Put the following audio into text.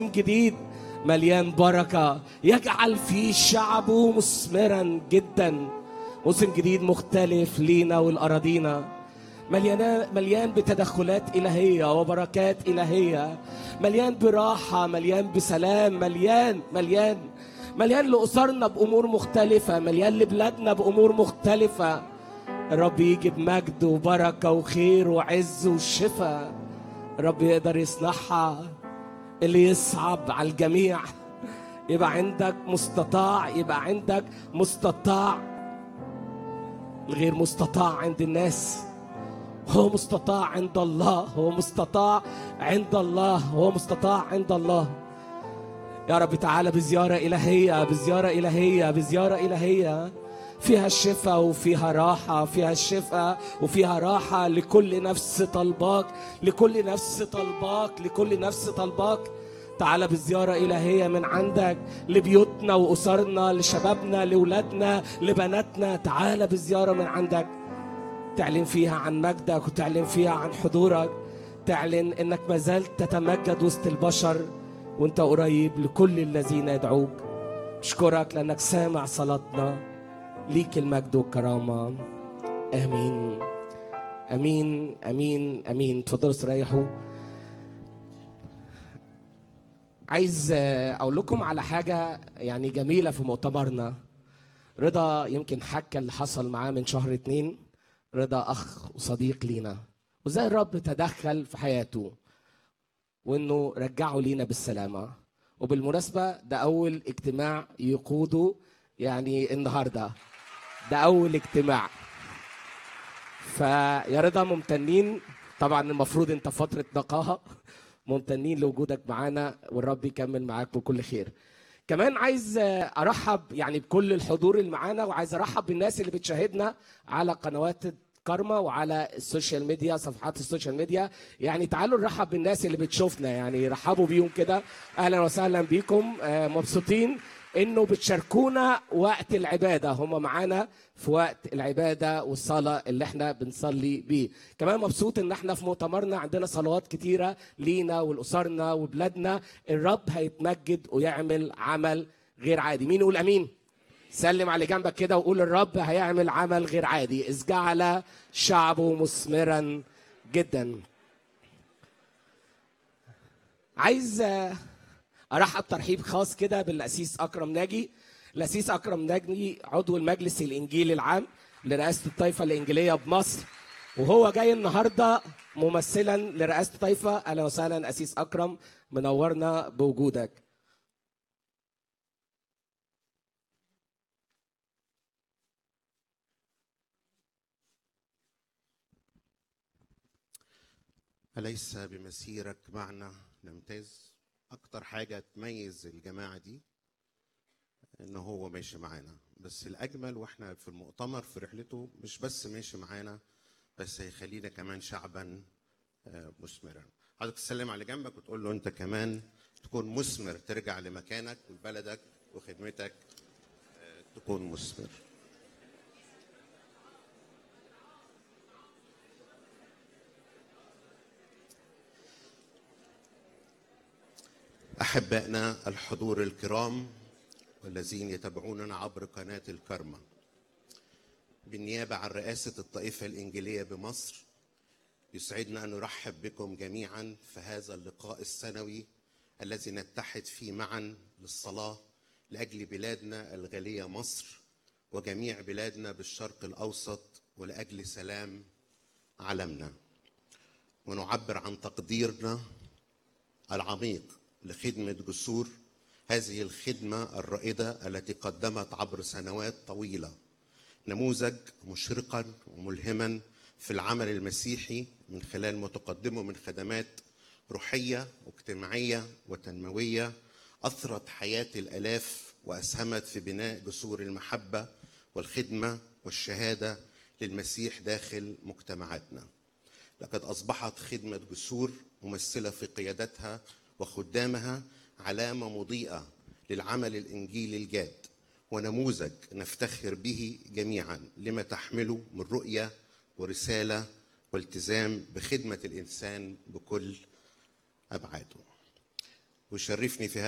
جديد مليان بركة يجعل فيه شعبه مثمرا جدا موسم جديد مختلف لينا والأراضينا مليان مليان بتدخلات إلهية وبركات إلهية مليان براحة مليان بسلام مليان مليان مليان لأسرنا بأمور مختلفة مليان لبلادنا بأمور مختلفة الرب يجي بمجد وبركة وخير وعز وشفاء الرب يقدر يصنعها اللي يصعب على الجميع يبقى عندك مستطاع يبقى عندك مستطاع الغير مستطاع عند الناس هو مستطاع عند الله هو مستطاع عند الله هو مستطاع عند الله يا رب تعالى بزيارة إلهية بزيارة إلهية بزيارة إلهية فيها الشفاء وفيها راحة فيها الشفاء وفيها راحة لكل نفس طلباك لكل نفس طلباك لكل نفس طلباك تعالى بزيارة إلهية من عندك لبيوتنا وأسرنا لشبابنا لولادنا لبناتنا تعالى بزيارة من عندك تعلن فيها عن مجدك وتعلن فيها عن حضورك تعلن انك ما زلت تتمجد وسط البشر وانت قريب لكل الذين يدعوك اشكرك لانك سامع صلاتنا ليك المجد والكرامه امين امين امين امين تفضلوا استريحوا عايز آه، اقول لكم على حاجه يعني جميله في مؤتمرنا رضا يمكن حكى اللي حصل معاه من شهر اتنين رضا اخ وصديق لينا وازاي الرب تدخل في حياته وانه رجعه لينا بالسلامه وبالمناسبه ده اول اجتماع يقوده يعني النهارده ده اول اجتماع فيا رضا ممتنين طبعا المفروض انت فتره نقاهه ممتنين لوجودك معانا والرب يكمل معاك بكل خير كمان عايز آه، ارحب يعني بكل الحضور اللي معانا وعايز ارحب بالناس اللي بتشاهدنا على قنوات كارما وعلى السوشيال ميديا صفحات السوشيال ميديا يعني تعالوا نرحب بالناس اللي بتشوفنا يعني رحبوا بيهم كده اهلا وسهلا بيكم آه، مبسوطين انه بتشاركونا وقت العباده هم معانا في وقت العباده والصلاه اللي احنا بنصلي بيه كمان مبسوط ان احنا في مؤتمرنا عندنا صلوات كتيره لينا ولاسرنا وبلادنا الرب هيتمجد ويعمل عمل غير عادي مين يقول امين سلم على جنبك كده وقول الرب هيعمل عمل غير عادي اذ جعل شعبه مثمرا جدا عايز آه، ارحب ترحيب خاص كده بالاسيس اكرم ناجي الاسيس اكرم ناجي عضو المجلس الانجيلي العام لرئاسه الطائفه الانجيليه بمصر وهو جاي النهارده ممثلا لرئاسه الطائفه اهلا وسهلا اسيس اكرم منورنا بوجودك أليس بمسيرك معنا نمتاز أكتر حاجة تميز الجماعة دي إن هو ماشي معانا بس الأجمل وإحنا في المؤتمر في رحلته مش بس ماشي معانا بس هيخلينا كمان شعبا آه، مثمرا حضرتك تسلم على جنبك وتقول له أنت كمان تكون مثمر ترجع لمكانك وبلدك وخدمتك آه، تكون مثمر أحبائنا الحضور الكرام والذين يتابعوننا عبر قناة الكرمة بالنيابة عن رئاسة الطائفة الإنجيلية بمصر يسعدنا أن نرحب بكم جميعا في هذا اللقاء السنوي الذي نتحد فيه معا للصلاة لأجل بلادنا الغالية مصر وجميع بلادنا بالشرق الأوسط ولأجل سلام عالمنا ونعبر عن تقديرنا العميق لخدمة جسور هذه الخدمة الرائدة التي قدمت عبر سنوات طويلة نموذج مشرقا وملهما في العمل المسيحي من خلال ما تقدمه من خدمات روحية واجتماعية وتنموية أثرت حياة الآلاف وأسهمت في بناء جسور المحبة والخدمة والشهادة للمسيح داخل مجتمعاتنا لقد أصبحت خدمة جسور ممثلة في قيادتها وخدامها علامة مضيئة للعمل الإنجيلي الجاد ونموذج نفتخر به جميعا لما تحمله من رؤية ورسالة والتزام بخدمة الإنسان بكل أبعاده ويشرفني في